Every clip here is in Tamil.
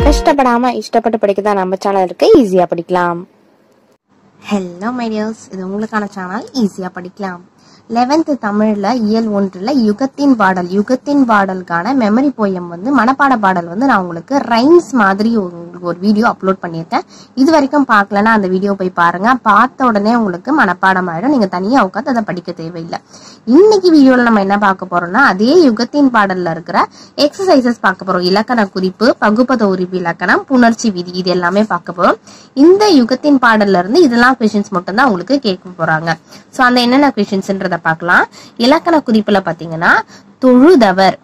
கஷ்டப்படாம இஷ்டப்பட்டு படிக்க தான் நம்ம சேனல் இருக்கு ஈஸியா படிக்கலாம் ஹலோ மைடியர்ஸ் இது உங்களுக்கான சேனல் ஈஸியா படிக்கலாம் லெவன்த் தமிழ்ல இயல் ஒன்றுல யுகத்தின் பாடல் யுகத்தின் பாடலுக்கான மெமரி போயம் வந்து மனப்பாட பாடல் வந்து நான் உங்களுக்கு ரைம்ஸ் மாதிரி உங்களுக்கு ஒரு வீடியோ அப்லோட் பண்ணியிருக்கேன் இது வரைக்கும் பார்க்கலன்னா அந்த வீடியோ போய் பாருங்க பார்த்த உடனே உங்களுக்கு மனப்பாடம் ஆயிடும் நீங்க தனியா உட்காந்து அதை படிக்க தேவையில்லை இன்னைக்கு வீடியோல நம்ம என்ன பார்க்க போறோம்னா அதே யுகத்தின் பாடல்ல இருக்கிற எக்ஸசைசஸ் பார்க்க போறோம் இலக்கண குறிப்பு பகுப்பத உரிப்பு இலக்கணம் புணர்ச்சி விதி இது எல்லாமே பார்க்க போறோம் இந்த யுகத்தின் பாடல்ல இருந்து இதெல்லாம் கொஷின்ஸ் மட்டும் தான் உங்களுக்கு கேட்க போறாங்க சோ அந்த என்னென்ன கொஷின்ஸ்ன்றத பார்க்கலாம் இலக்கண குறிப்புல பாத்தீங்கன்னா தொழுதவர்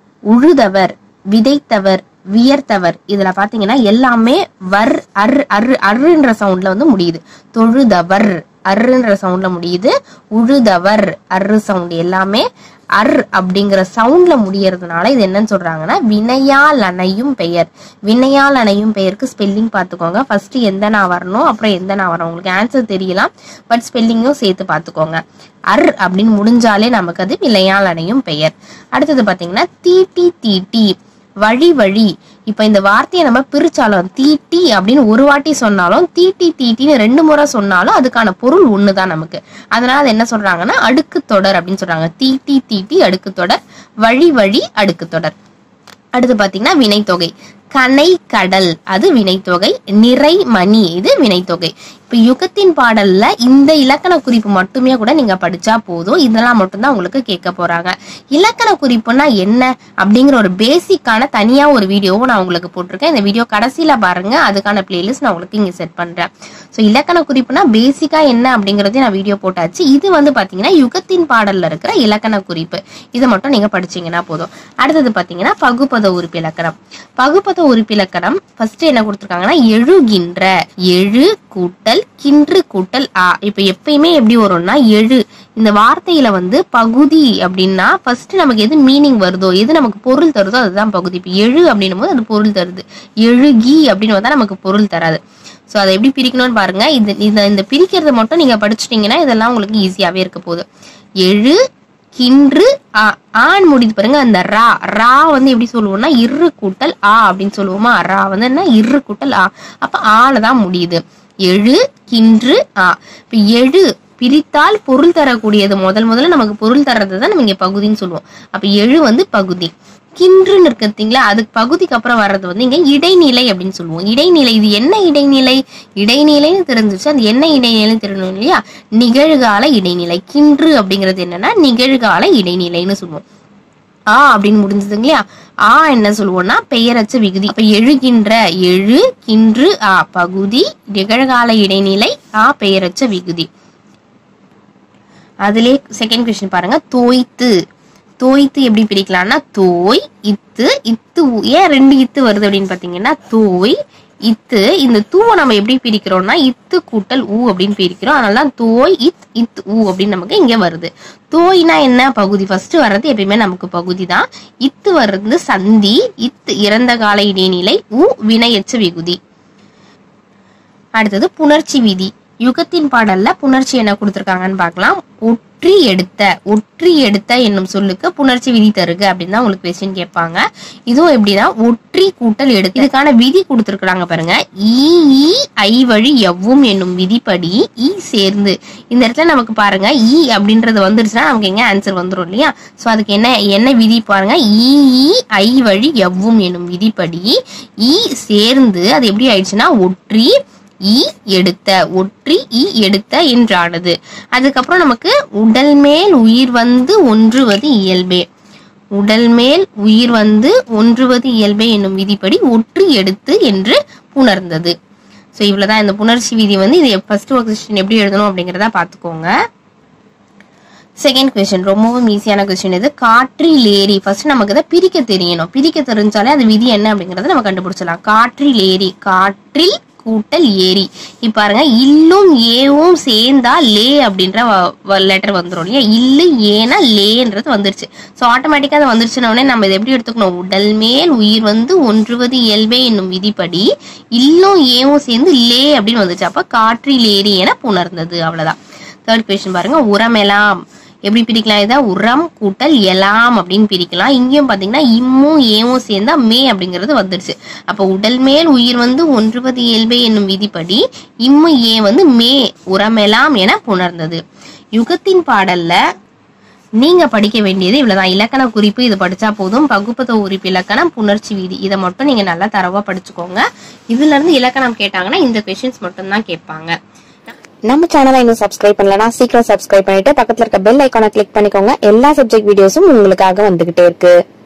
உழுதவர் விதைத்தவர் வியர்த்தவர் இதுல பாத்தீங்கன்னா எல்லாமே வர் அர் அர் அருன்ற சவுண்ட்ல வந்து முடியுது தொழுதவர் அருன்ற சவுண்ட்ல முடியுது உழுதவர் அரு சவுண்ட் எல்லாமே அர் அப்படிங்கிற சவுண்ட்ல முடியறதுனால இது என்னன்னு சொல்றாங்கன்னா வினையால் அணையும் பெயர் வினையால் அணையும் பெயருக்கு ஸ்பெல்லிங் பார்த்துக்கோங்க ஃபர்ஸ்ட் எந்த நான் வரணும் அப்புறம் எந்த நான் வரணும் உங்களுக்கு ஆன்சர் தெரியலாம் பட் ஸ்பெல்லிங்கும் சேர்த்து பார்த்துக்கோங்க அர் அப்படின்னு முடிஞ்சாலே நமக்கு அது வினையால் அணையும் பெயர் அடுத்தது பாத்தீங்கன்னா தீட்டி தீட்டி வழி வழி இப்ப இந்த வார்த்தையை நம்ம பிரிச்சாலும் தீட்டி அப்படின்னு ஒரு வாட்டி சொன்னாலும் தீட்டி தீட்டின்னு ரெண்டு முறை சொன்னாலும் அதுக்கான பொருள் ஒண்ணுதான் நமக்கு அதனால அது என்ன சொல்றாங்கன்னா அடுக்கு தொடர் அப்படின்னு சொல்றாங்க தீட்டி தீட்டி அடுக்கு தொடர் வழி வழி அடுக்கு தொடர் அடுத்து பாத்தீங்கன்னா வினைத்தொகை கனை கடல் அது வினைத்தொகை நிறை மணி இது வினைத்தொகை இப்ப யுகத்தின் பாடல்ல இந்த இலக்கண குறிப்பு மட்டுமே கூட நீங்க படிச்சா போதும் இதெல்லாம் மட்டும்தான் உங்களுக்கு கேட்க போறாங்க இலக்கண குறிப்புனா என்ன அப்படிங்கிற ஒரு பேசிக்கான தனியா ஒரு வீடியோவும் நான் உங்களுக்கு போட்டிருக்கேன் இந்த வீடியோ கடைசியில பாருங்க அதுக்கான பிளேலிஸ்ட் நான் உங்களுக்கு இங்க செட் பண்றேன் ஸோ இலக்கண குறிப்புனா பேசிக்கா என்ன அப்படிங்கறதையும் நான் வீடியோ போட்டாச்சு இது வந்து பாத்தீங்கன்னா யுகத்தின் பாடல்ல இருக்கிற இலக்கண குறிப்பு இதை மட்டும் நீங்க படிச்சீங்கன்னா போதும் அடுத்தது பாத்தீங்கன்னா பகுப்பத உறுப்பு இலக்கணம் பகுப்பத உறுப்பு இலக்கணம் ஃபர்ஸ்ட் என்ன கொடுத்துருக்காங்கன்னா எழுகின்ற எழு கூட்டல் கின்று கூட்டல் ஆ இப்ப எப்பயுமே எப்படி வரும்னா எழு இந்த வார்த்தையில வந்து பகுதி அப்படின்னா ஃபர்ஸ்ட் நமக்கு எது மீனிங் வருதோ எது நமக்கு பொருள் தருதோ அதுதான் பகுதி இப்ப எழு அப்படின்னும் போது அது பொருள் தருது எழுகி அப்படின்னு வந்தா நமக்கு பொருள் தராது ஸோ அதை எப்படி பிரிக்கணும்னு பாருங்க இது இந்த இந்த பிரிக்கிறத மட்டும் நீங்க படிச்சிட்டீங்கன்னா இதெல்லாம் உங்களுக்கு ஈஸியாவே இருக்க போகுது எழு கின்று ஆ ஆண் முடிது பாருங்க அந்த ரா ரா வந்து எப்படி சொல்லுவோம்னா இரு கூட்டல் ஆ அப்படின்னு சொல்லுவோமா ரா வந்து என்ன இரு கூட்டல் ஆ அப்ப ஆல தான் முடியுது எழு கின்று ஆ இப்ப எழு பிரித்தால் பொருள் தரக்கூடியது முதல் முதல்ல நமக்கு பொருள் தர்றது தான் நம்ம இங்க பகுதின்னு சொல்லுவோம் அப்ப எழு வந்து பகுதி கின்றுன்னு இருக்கு பார்த்தீங்களா அதுக்கு பகுதிக்கு அப்புறம் வர்றது வந்து இங்க இடைநிலை அப்படின்னு சொல்லுவோம் இடைநிலை இது என்ன இடைநிலை இடைநிலைன்னு தெரிஞ்சிச்சு அது என்ன இடைநிலைன்னு தெரியணும் இல்லையா நிகழ்கால இடைநிலை கின்று அப்படிங்கிறது என்னன்னா நிகழ்கால இடைநிலைன்னு சொல்லுவோம் ஆ அப்படின்னு முடிஞ்சது இல்லையா ஆ என்ன சொல்லுவோம்னா பெயரச்ச விகுதி அப்ப எழுகின்ற எழு கின்று ஆ பகுதி நிகழ்கால இடைநிலை ஆ பெயரச்ச விகுதி அதிலே செகண்ட் கொஸ்டின் பாருங்க தோய்த்து தோய்த்து எப்படி பிரிக்கலாம்னா தோய் இத்து இத்து ஊ. ஏன் ரெண்டு இத்து வருது அப்படின்னு பாத்தீங்கன்னா தோய் இத்து இந்த தூவை நம்ம எப்படி பிரிக்கிறோம்னா இத்து கூட்டல் ஊ அப்படின்னு பிரிக்கிறோம் அதனால தான் தோய் இத் இத் ஊ அப்படின்னு நமக்கு இங்க வருது தோய்னா என்ன பகுதி ஃபர்ஸ்ட் வர்றது எப்பயுமே நமக்கு பகுதி தான் இத்து வர்றது சந்தி இத்து இறந்த கால இடைநிலை ஊ வினையச்ச விகுதி அடுத்தது புணர்ச்சி விதி யுகத்தின் பாடல்ல புணர்ச்சி என்ன கொடுத்திருக்காங்கன்னு பார்க்கலாம் ஒற்றி எடுத்த ஒற்றி எடுத்த என்னும் சொல்லுக்கு புணர்ச்சி விதி தருக அப்படின்னு தான் உங்களுக்கு கொஸ்டின் கேட்பாங்க இதுவும் எப்படின்னா ஒற்றி கூட்டல் எடுத்து இதுக்கான விதி கொடுத்திருக்காங்க பாருங்க ஈ ஈ ஐ வழி எவ்வும் என்னும் விதிப்படி ஈ சேர்ந்து இந்த இடத்துல நமக்கு பாருங்க ஈ அப்படின்றது வந்துருச்சுன்னா நமக்கு எங்க ஆன்சர் வந்துரும் இல்லையா சோ அதுக்கு என்ன என்ன விதி பாருங்க ஈ ஈ ஐ வழி எவ்வும் என்னும் விதிப்படி ஈ சேர்ந்து அது எப்படி ஆயிடுச்சுன்னா ஒற்றி ஈ எடுத்த ஒற்றி ஈ எடுத்த என்றானது அதுக்கப்புறம் நமக்கு உடல் மேல் உயிர் வந்து ஒன்றுவது இயல்பே உடல் மேல் உயிர் வந்து ஒன்றுவது இயல்பே என்னும் விதிப்படி ஒற்றி எடுத்து என்று புணர்ந்தது ஸோ இவ்வளவுதான் இந்த புணர்ச்சி விதி வந்து இது ஃபர்ஸ்ட் ஒரு கொஸ்டின் எப்படி எழுதணும் அப்படிங்கிறத பார்த்துக்கோங்க செகண்ட் கொஸ்டின் ரொம்பவும் ஈஸியான கொஸ்டின் இது காற்றில் ஏரி ஃபர்ஸ்ட் நமக்கு இதை பிரிக்க தெரியணும் பிரிக்க தெரிஞ்சாலே அது விதி என்ன அப்படிங்கறத நம்ம கண்டுபிடிச்சலாம் காற்றில் ஏரி காற்றில் கூட்டல் ஏரி இப்ப பாருங்க இல்லும் ஏவும் சேர்ந்தா லே அப்படின்ற லெட்டர் வந்துரும் இல்லையா இல்லு ஏனா லேன்றது வந்துருச்சு ஸோ ஆட்டோமேட்டிக்கா அது வந்துருச்சுன உடனே நம்ம இதை எப்படி எடுத்துக்கணும் உடல் மேல் உயிர் வந்து ஒன்றுவது இயல்பே என்னும் விதிப்படி இல்லும் ஏவும் சேர்ந்து லே அப்படின்னு வந்துச்சு அப்ப காற்றில் ஏரி என புணர்ந்தது அவ்வளவுதான் தேர்ட் கொஸ்டின் பாருங்க உரமெல்லாம் எப்படி பிரிக்கலாம் இதை உரம் கூட்டல் எலாம் அப்படின்னு பிரிக்கலாம் இங்கேயும் பாத்தீங்கன்னா இம்மும் ஏவும் சேர்ந்தா மே அப்படிங்கிறது வந்துருச்சு அப்ப உடல் மேல் உயிர் வந்து ஒன்றுவது இயல்பே என்னும் விதிப்படி இம்மு ஏ வந்து மே உரமெலாம் என புணர்ந்தது யுகத்தின் பாடல்ல நீங்க படிக்க வேண்டியது இவ்வளவுதான் இலக்கண குறிப்பு இது படிச்சா போதும் பகுப்பத உறுப்பு இலக்கணம் புணர்ச்சி விதி இதை மட்டும் நீங்க நல்லா தரவா படிச்சுக்கோங்க இதுல இருந்து இலக்கணம் கேட்டாங்கன்னா இந்த கொஸ்டின்ஸ் மட்டும் தான் கேட்பாங்க நம்ம சேனலை இன்னும் சப்ஸ்கிரைப் பண்ணலனா சீக்கிரம் சப்ஸ்கிரைப் பண்ணிட்டு பக்கத்துல இருக்க பெல் ஐக்கானை கிளிக் பண்ணிக்கோங்க எல்லா சப்ஜெக்ட் வீடியோஸும் உங்களுக்காக வந்துகிட்டே இருக்கு